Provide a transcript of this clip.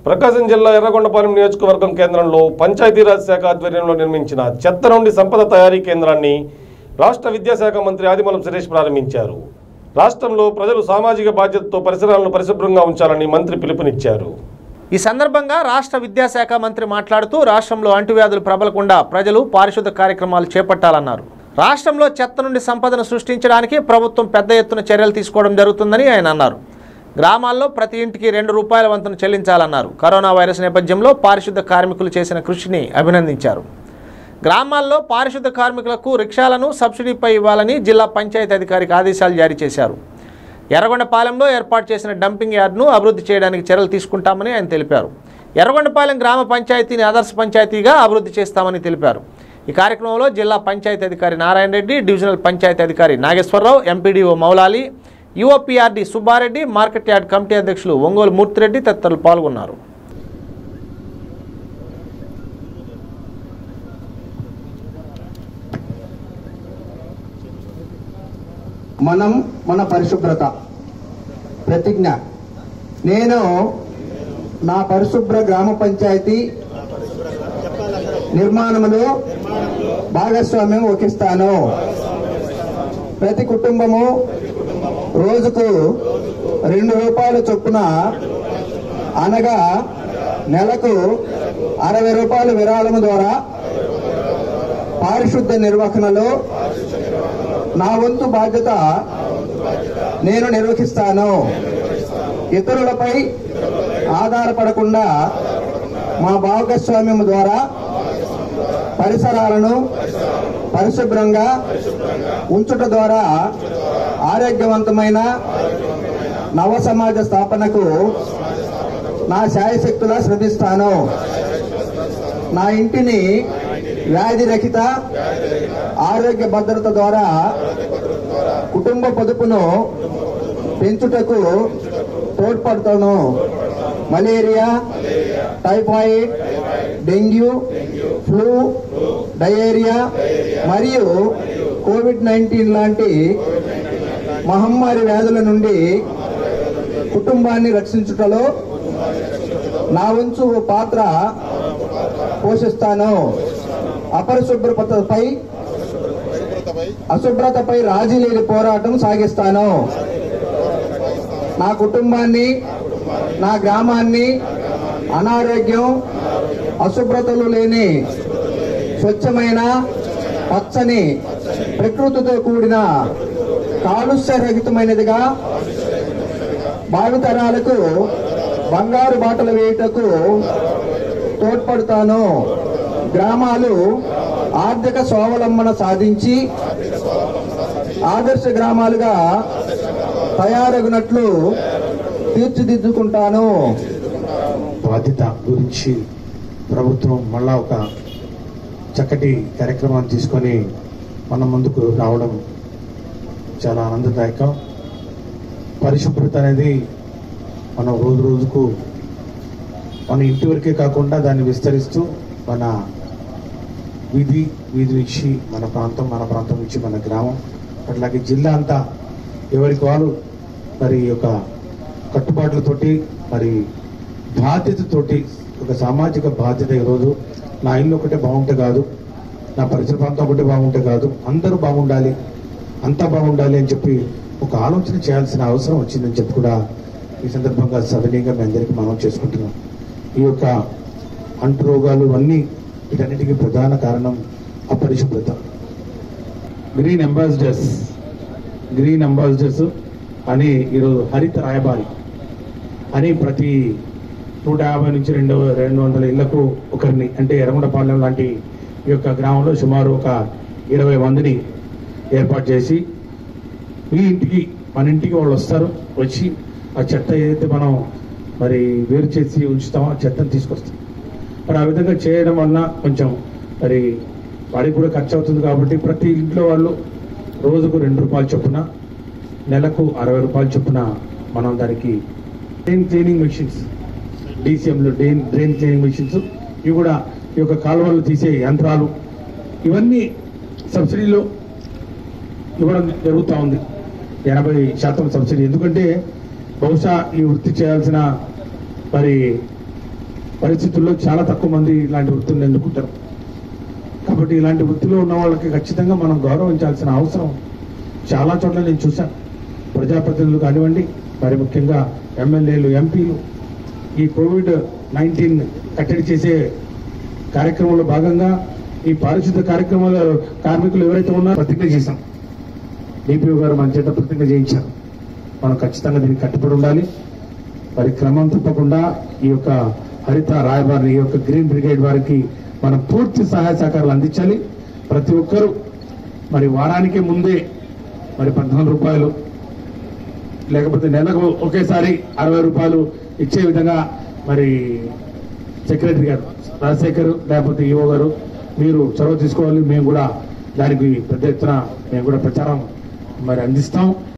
ప్రకాశం జిల్లా ఎర్రగొండపాలెం నియోజకవర్గం కేంద్రంలో పంచాయతీరాజ్ శాఖ ఆధ్వర్యంలో నిర్మించిన చెత్త నుండి సంపద తయారీ కేంద్రాన్ని రాష్ట్ర విద్యాశాఖ మంత్రి ఆదిమూలం సురేష్ ప్రారంభించారు రాష్ట్రంలో ప్రజలు సామాజిక బాధ్యతతో పరిసరాలను పరిశుభ్రంగా ఉంచాలని మంత్రి పిలుపునిచ్చారు ఈ సందర్భంగా రాష్ట్ర విద్యాశాఖ మంత్రి మాట్లాడుతూ రాష్ట్రంలో అంటువ్యాధులు ప్రబలకుండా ప్రజలు పారిశుద్ధ కార్యక్రమాలు చేపట్టాలన్నారు రాష్ట్రంలో చెత్త నుండి సంపదను సృష్టించడానికి ప్రభుత్వం పెద్ద ఎత్తున చర్యలు తీసుకోవడం జరుగుతుందని ఆయన అన్నారు గ్రామాల్లో ప్రతి ఇంటికి రెండు రూపాయల వంతును చెల్లించాలన్నారు కరోనా వైరస్ నేపథ్యంలో పారిశుద్ధ కార్మికులు చేసిన కృషిని అభినందించారు గ్రామాల్లో పారిశుద్ధ కార్మికులకు రిక్షాలను సబ్సిడీపై ఇవ్వాలని జిల్లా పంచాయతీ అధికారికి ఆదేశాలు జారీ చేశారు ఎర్రగొండపాలెంలో ఏర్పాటు చేసిన డంపింగ్ యార్డ్ను అభివృద్ధి చేయడానికి చర్యలు తీసుకుంటామని ఆయన తెలిపారు ఎర్రగొండపాలెం గ్రామ పంచాయతీని ఆదర్శ పంచాయతీగా అభివృద్ధి చేస్తామని తెలిపారు ఈ కార్యక్రమంలో జిల్లా పంచాయతీ అధికారి నారాయణ రెడ్డి డివిజనల్ పంచాయతీ అధికారి నాగేశ్వరరావు ఎంపీడీఓ మౌలాలి యుఓపీఆర్డీ సుబ్బారెడ్డి మార్కెట్ యార్డ్ కమిటీ అధ్యక్షులు ఒంగోలు మూర్తిరెడ్డి తదితరులు పాల్గొన్నారు మనం మన పరిశుభ్రత ప్రతిజ్ఞ నేను నా పరిశుభ్ర గ్రామ పంచాయతీ నిర్మాణంలో భాగస్వామ్యం వహిస్తాను ప్రతి కుటుంబము రోజుకు రెండు రూపాయల చొప్పున అనగా నెలకు అరవై రూపాయల విరాళము ద్వారా పారిశుద్ధ నిర్వహణలో నా వంతు బాధ్యత నేను నిర్వహిస్తాను ఇతరులపై ఆధారపడకుండా మా భాగస్వామ్యం ద్వారా పరిసరాలను పరిశుభ్రంగా ఉంచుట ద్వారా ఆరోగ్యవంతమైన నవ సమాజ స్థాపనకు నా శాయశక్తులా శ్రమిస్తాను నా ఇంటిని వ్యాధి రహిత ఆరోగ్య భద్రత ద్వారా కుటుంబ పొదుపును పెంచుటకు తోడ్పడతాను malaria typhoid dengue flu diarrhoea మరియు కోవిడ్ నైన్టీన్ లాంటి మహమ్మారి వ్యాధుల నుండి కుటుంబాన్ని రక్షించుటలో నా వంచు ఓ పాత్ర పోషిస్తాను అపరిశుభ్రతపై అశుభ్రతపై రాజీ లేని పోరాటం సాగిస్తాను నా కుటుంబాన్ని నా గ్రామాన్ని అనారోగ్యం అశుభ్రతలు లేని స్వచ్ఛమైన పచ్చని ప్రకృతితో కూడిన కాలుష్యరహితమైనదిగా భావితరాలకు బంగారు బాటలు వేయుటకు తోడ్పడతాను గ్రామాలు ఆర్థిక స్వావలంబన సాధించి ఆదర్శ గ్రామాలుగా తయారగునట్లు తీర్చిదిద్దుకుంటాను బాధ్యత గురించి ప్రభుత్వం మళ్ళా ఒక చక్కటి కార్యక్రమాన్ని తీసుకొని మన ముందుకు రావడం చాలా ఆనందదాయకం పరిశుభ్రత అనేది మనం రోజు రోజుకు మన ఇంటి వరకే కాకుండా దాన్ని విస్తరిస్తూ మన వీధి వీధి నుంచి మన ప్రాంతం మన ప్రాంతం నుంచి మన గ్రామం అట్లాగే జిల్లా అంతా ఎవరికి వారు మరి ఈ యొక్క కట్టుబాట్లతోటి మరి బాధ్యతతోటి ఒక సామాజిక బాధ్యత ఈరోజు నా ఇల్లు ఒకటే బాగుంటే కాదు నా పరిసర ప్రాంతం ఒకటే బాగుంటే కాదు అందరూ బాగుండాలి అంతా బాగుండాలి అని చెప్పి ఒక ఆలోచన చేయాల్సిన అవసరం వచ్చిందని చెప్పి కూడా ఈ సందర్భంగా సవినీయంగా మీ అందరికీ మనం చేసుకుంటున్నాం ఈ యొక్క అంటు రోగాలు అన్నీ వీటన్నిటికీ ప్రధాన కారణం అపరిశుభ్రత గ్రీన్ అంబాసిడర్స్ గ్రీన్ అంబాసిడర్స్ అని ఈరోజు హరిత రాయబారి అని ప్రతి నూట యాభై నుంచి రెండు రెండు వందల ఇళ్లకు ఒకరిని అంటే ఎర్రగొండపాలెం లాంటి ఈ యొక్క గ్రామంలో సుమారు ఒక ఇరవై మందిని ఏర్పాటు చేసి మీ ఇంటికి మన ఇంటికి వాళ్ళు వస్తారు వచ్చి ఆ చెత్త ఏదైతే మనం మరి వేరు చేసి ఉంచుతామో ఆ చెత్తను తీసుకొస్తాం మరి ఆ విధంగా చేయడం వలన కొంచెం మరి వాడికి కూడా ఖర్చు అవుతుంది కాబట్టి ప్రతి ఇంట్లో వాళ్ళు రోజుకు రెండు రూపాయలు చొప్పున నెలకు అరవై రూపాయలు చొప్పున మనం దానికి డ్రైన్ క్లీనింగ్ మెషిన్స్ డీసీఎంలు డ్రైన్ డ్రైన్ క్లీనింగ్ మెషిన్స్ ఇవి కూడా ఈ యొక్క కాలువలు తీసే యంత్రాలు ఇవన్నీ సబ్సిడీలో ఇవ్వడం జరుగుతూ ఉంది ఎనభై శాతం సబ్సిడీ ఎందుకంటే బహుశా ఈ వృత్తి చేయాల్సిన మరి పరిస్థితుల్లో చాలా తక్కువ మంది ఇలాంటి వృత్తులను ఎన్నుకుంటారు కాబట్టి ఇలాంటి వృత్తిలో ఉన్న వాళ్ళకి ఖచ్చితంగా మనం గౌరవించాల్సిన అవసరం చాలా చోట్ల నేను చూశాను ప్రజాప్రతినిధులు కానివ్వండి మరి ముఖ్యంగా ఎమ్మెల్యేలు ఎంపీలు ఈ కోవిడ్ నైన్టీన్ కట్టడి చేసే కార్యక్రమంలో భాగంగా ఈ పారిశుద్ధ కార్యక్రమాల కార్మికులు ఎవరైతే ఉన్నారో ప్రతిజ్ఞ చేశాం డిపిఓ గారు మన చేత ప్రతిజ్ఞ చేయించారు మనం ఖచ్చితంగా దీనికి కట్టుబడి ఉండాలి మరి క్రమం తప్పకుండా ఈ యొక్క హరిత రాయబారి ఈ యొక్క గ్రీన్ బ్రిగేడ్ వారికి మనం పూర్తి సహాయ సహకారాలు అందించాలి ప్రతి ఒక్కరూ మరి వారానికి ముందే మరి పద్నాలుగు రూపాయలు లేకపోతే నెలకు ఒకేసారి అరవై రూపాయలు ఇచ్చే విధంగా మరి సెక్రటరీ గారు రాజశేఖర్ లేకపోతే ఈఓ గారు మీరు చొరవ తీసుకోవాలి మేము కూడా దానికి పెద్ద ఎత్తున మేము కూడా ప్రచారం మరి అందిస్తాం